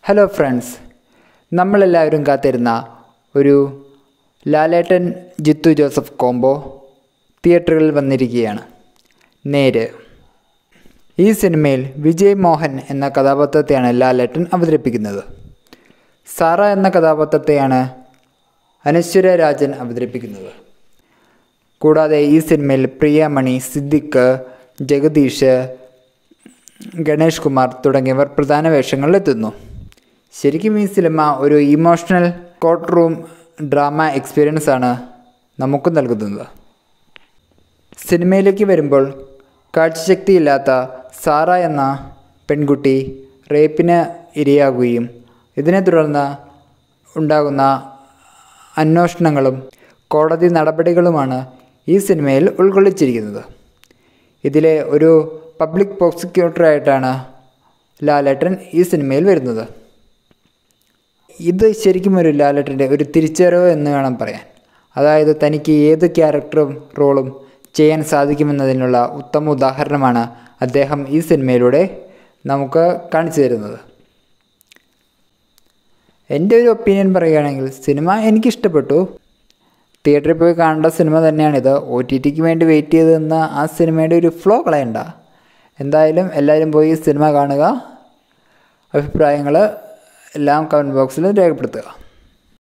hello friends നമ്മളെല്ലാവരും കാത്തിരുന്ന ഒരു ലാലേട്ടൻ ജിത്തു ജോസഫ് കോംബോ തിയേറ്ററുകളിൽ വന്നിരിക്കുകയാണ് നേര് ഈ സിനിമയിൽ വിജയ് മോഹൻ എന്ന കഥാപാത്രത്തെയാണ് ലാലേട്ടൻ അവതരിപ്പിക്കുന്നത് സാറ എന്ന കഥാപാത്രത്തെയാണ് അനശ്വര രാജൻ അവതരിപ്പിക്കുന്നത് കൂടാതെ ഈ സിനിമയിൽ പ്രിയമണി സിദ്ദിഖ് ജഗദീഷ് ഗണേഷ് കുമാർ തുടങ്ങിയവർ പ്രധാന വേഷങ്ങളിലെത്തുന്നു ശരിക്കും ഈ സിനിമ ഒരു emotional court room drama experience ആണ് നമുക്ക് നൽകുന്നത് സിനിമയിലേക്ക് വരുമ്പോൾ കാഴ്ചശക്തിയില്ലാത്ത സാറ എന്ന പെൺകുട്ടി റേപ്പിന് ഇരയാകുകയും ഇതിനെ തുടർന്ന് ഉണ്ടാകുന്ന അന്വേഷണങ്ങളും കോടതി നടപടികളുമാണ് ഈ സിനിമയിൽ ഉൾക്കൊള്ളിച്ചിരിക്കുന്നത് ഇതിലെ ഒരു പബ്ലിക് പ്രോസിക്യൂട്ടറായിട്ടാണ് ലാലേട്ടൻ ഈ സിനിമയിൽ വരുന്നത് ഇത് ശരിക്കും ഒരു ലാലേട്ടൻ്റെ ഒരു തിരിച്ചറിവ് എന്ന് വേണം പറയാൻ അതായത് തനിക്ക് ഏത് ക്യാരക്ടറും റോളും ചെയ്യാൻ സാധിക്കുമെന്നതിനുള്ള ഉത്തമ ഉദാഹരണമാണ് അദ്ദേഹം ഈ സിനിമയിലൂടെ നമുക്ക് കാണിച്ചു തരുന്നത് എൻ്റെ ഒരു ഒപ്പീനിയൻ പറയുകയാണെങ്കിൽ സിനിമ എനിക്കിഷ്ടപ്പെട്ടു തിയേറ്ററിൽ പോയി കാണേണ്ട സിനിമ തന്നെയാണിത് ഒ ടി ടിക്ക് വേണ്ടി വെയിറ്റ് ചെയ്ത് നിന്ന് ആ സിനിമയുടെ ഒരു ഫ്ലോ കളയണ്ട എന്തായാലും എല്ലാവരും പോയി സിനിമ കാണുക അഭിപ്രായങ്ങൾ എല്ലാം കമൻറ്റ് ബോക്സിൽ രേഖപ്പെടുത്തുക